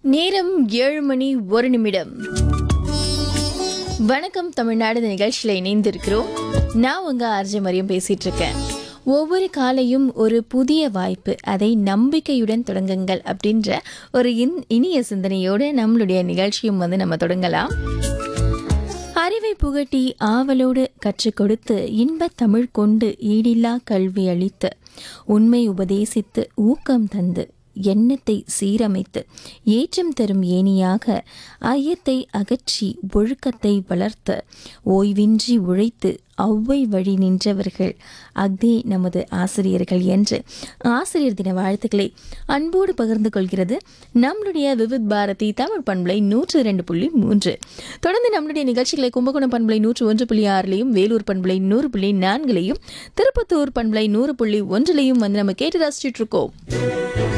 நேரம் ஏழு மணி ஒரு நிமிடம் வணக்கம் தமிழ்நாடு இந்த நிகழ்ச்சியில் இணைந்திருக்கிறோம் நான் உங்க ஆர்ஜி மரியம் பேசிட்டு இருக்கேன் ஒவ்வொரு காலையும் ஒரு புதிய வாய்ப்பு அதை நம்பிக்கையுடன் தொடங்குங்கள் அப்படின்ற ஒரு இன்- இனிய சிந்தனையோடு நம்மளுடைய நிகழ்ச்சியும் வந்து நம்ம தொடங்கலாம் அறிவை புகட்டி ஆவலோடு கற்றுக் கொடுத்து இன்பத் தமிழ் கொண்டு ஈடில்லா கல்வி அளித்து உண்மை உபதேசித்து ஊக்கம் தந்து எண்ணத்தை சீரமைத்து ஏற்றம் தரும் ஏணியாக ஐயத்தை அகற்றி ஒழுக்கத்தை வளர்த்து ஓய்வின்றி உழைத்து ஒவ்வை வழி நின்றவர்கள் அக்னி நமது ஆசிரியர்கள் என்று ஆசிரியர் தின வாழ்த்துக்களை அன்போடு பகிர்ந்து கொள்கிறது நம்மளுடைய விவித் பாரதி தமிழ் பண்பலை நூற்று இரண்டு புள்ளி மூன்று தொடர்ந்து நம்மளுடைய நிகழ்ச்சிகளை கும்பகோணம் பண்பலை நூற்று ஒன்று புள்ளி ஆறுலையும் வேலூர் பண்பலை நூறு புள்ளி நான்குலையும் திருப்பத்தூர் பண்பலை நூறு புள்ளி ஒன்றிலையும் வந்து நம்ம கேட்டு ரசிச்சுட்டு இருக்கோம்